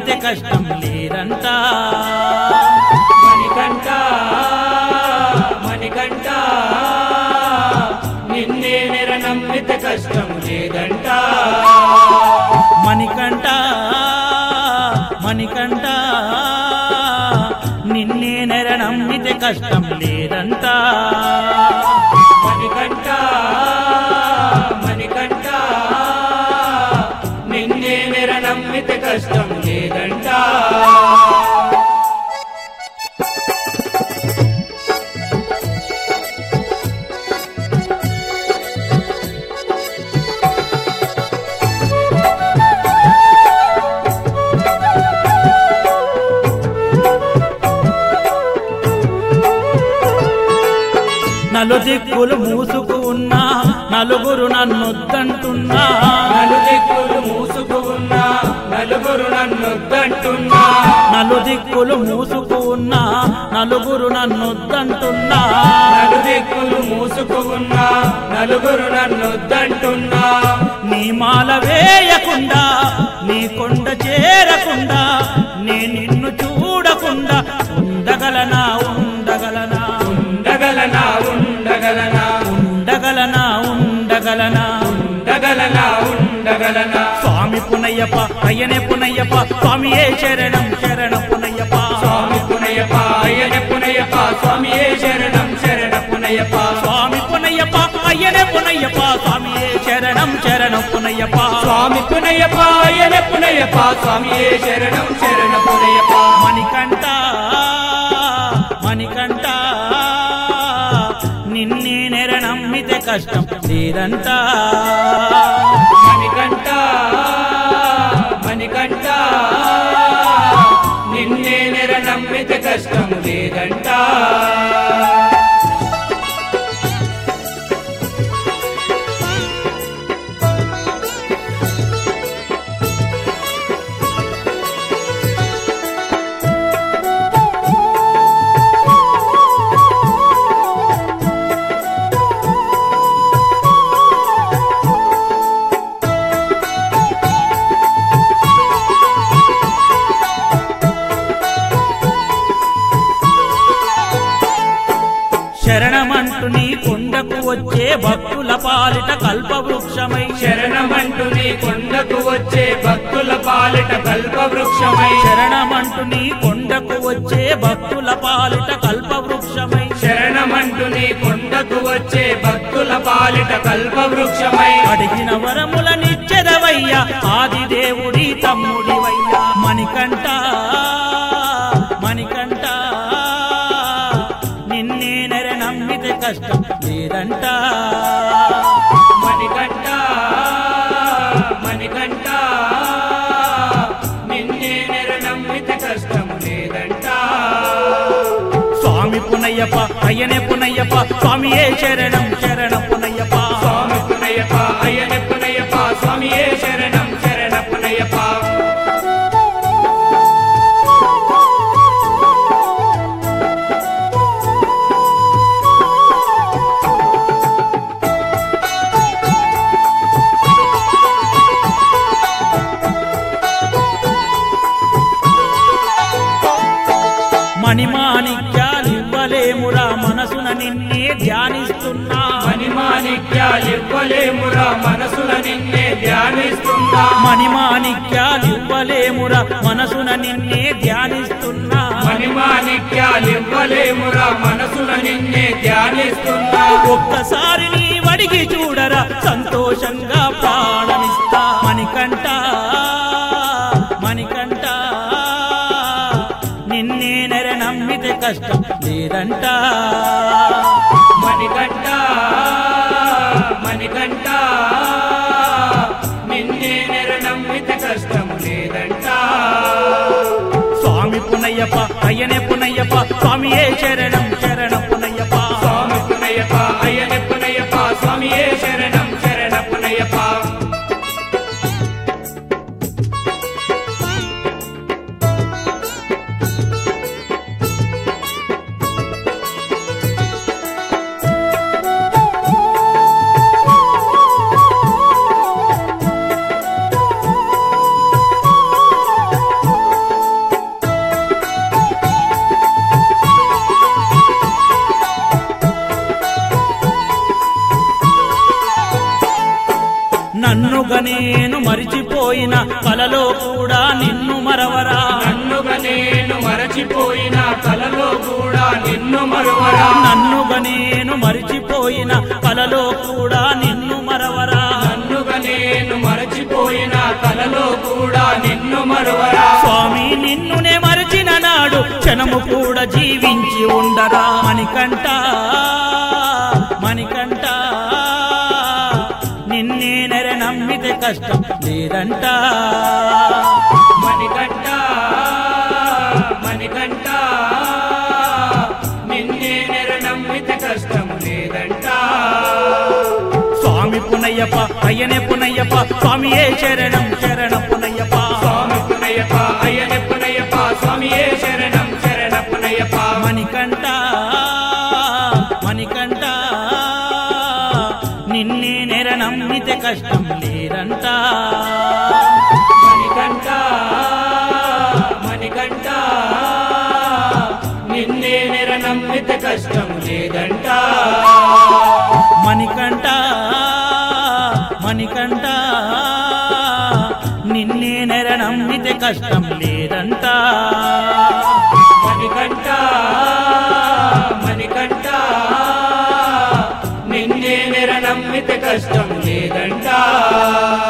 నమ్మితే కష్టం లేదంట మణికంఠ మణికంఠ నిన్నే నెర నమ్మితే కష్టం లేదంట మణికంఠ మణికంఠ నిన్నే నెర నమ్మితే కష్టం లేదంట మణికంఠ మణికంఠ నిన్నే నెర నమ్మితే కష్టం లేదంట నలుదిక్కులు మూసుకు ఉన్నా నలుగురు నన్నొద్దంటున్నా నలుదిక్కులు మూసుకు ఉన్నా నలుగురు నన్నొద్దంటున్నా నలుదిక్కులు మూసుకు ఉన్నా నలుగురు నన్నొద్దంటున్నా నలుదిక్కులు మూసుకు ఉన్నా నలుగురు నన్నొద్దంటున్నా నీ మాల వేయకుండా నీ కొండ చేరకుండా నే నిన్ను చూడకుండా ఉండగలనా ఉండగలనా ఉండగలనా ఉండగలనా ఉండగలనా ఉండగలనా ఉండగలనా ఉండగలనా స్వామి పునయ్యప్ప అయ్యనే పునయ్యప్ప స్వామియే శరణం శరణ పునయ్యప్ప స్వామి పునయ్యప్ప అయ్యన పునయ్యప్ప స్వామియే శరణం శరణ పునయ్యప్ప స్వామి పునయ్యప్ప అయ్యనే పునయ్యప్ప స్వామియే శరణం శరణ పునయ్యప్ప స్వామి పునయ్యప్ప అయ్యన పునయ్యప్ప స్వామియే శరణం శరణ పునయ్యప్ప మణికంఠ మణికంఠ నిన్నే నెర నమ్మితే కష్టం లేదంట మణికంఠ మణికంఠ నిన్నే నెర నమ్మితే కష్టం లేదంట శరణమంటూ నీ కొండకు వచ్చే భక్తుల పాలిట కల్పవృక్షమై శరణమంటూ నీ కొండకు వచ్చే భక్తుల పాలిట కల్ప వృక్షమై శరణమంటూ నీ కొండకు వచ్చే భక్తుల పాలిట కల్పవృక్షమై శరణమంటూ నీ కొండకు వచ్చే భక్తుల పాలిట కల్ప వృక్షమై అడిగిన వరముల నిచ్చెదవయ్యా ఆది దేవుడి తమ్ముడివయ్యా మణికంఠ మణికంఠ నిన్నే నెర నమ్మితే కష్టం లేదంట మణికంఠ మణికంఠ నిన్నే నెర నమ్మితే కష్టం లేదంట స్వామి పునయ్యప్ప అయ్యనే పునయ్యప్ప స్వామియే శరణం శరణ పునయ్యప్ప స్వామి పునయ్యప్ప అయ్యన పునయ్యప్ప స్వామియే శరణం శరణ పునయ్యప్ప మణిమాణిక్యాలివ్వలేమురా మనసున నిన్నే ధ్యానిస్తున్నా మణిమాణిక్యాలివ్వలేమురా మనసుల నిన్నే ధ్యానిస్తున్నా మణిమాణిక్యాలివ్వలేమురా మనసున నిన్నే ధ్యానిస్తున్నా మణిమాణిక్యాలివ్వలేమురా మనసుల నిన్నే ధ్యానిస్తున్నా ఒక్కసారి నీ వడిగి చూడరా సంతోషంగా ప్రాణమిస్తా మణికంఠ మణికంఠ నిన్నే నెర నమ్మితే కష్టం లేదంట మణికంఠ మణికంఠ నిన్నే నెర నమ్మితే కష్టం లేదంట స్వామి పునయ్యప్ప అయ్యనే పునయ్యప్ప స్వామియే శరణం శరణ పునయ్యప్ప స్వామి పునయ్యప్ప అయ్యన పునయ్యప్ప స్వామియే శరణం శరణ పునయ్యప్ప నేను మరిచిపోయిన కలలో కూడా నిన్ను మరవరా నన్నుగా నేను మరచిపోయిన కలలో కూడా నిన్ను మరువరా నన్నుగా నేను మరిచిపోయిన కలలో కూడా నిన్ను మరవరా నన్నుగా నేను మరచిపోయిన కలలో కూడా నిన్ను మరువరా స్వామి నిన్నునే మరచిన నాడు క్షణము కూడా జీవించి ఉండరా మణికంట మణికంట నిన్నే నెర నమ్మితే కష్టం లేదంట మణికంఠ మణికంఠ నిన్నే నెరనమ్మిత కష్టం లేదంట స్వామి పునయ్యప్ప అయ్యనే పునయ్యప్ప స్వామియే శరణం శరణ పునయ్యప్ప స్వామి పునయ్యప్ప అయ్యన పునయ్యప్ప స్వామియే శరణం శరణ పునయ్యప్ప మణికంట మణికంట నిన్నే నెర నమ్మితే కష్టం లేదంట మణికంఠ మణికంఠ నిన్నే నిరనమ్మిత కష్టం లేదంట మణికంట మణికంట నిన్నే నెర నమ్మితే కష్టం లేదంట మణికంఠ మణికంఠ నిన్నే నిరనమ్మిత కష్టం లేదంట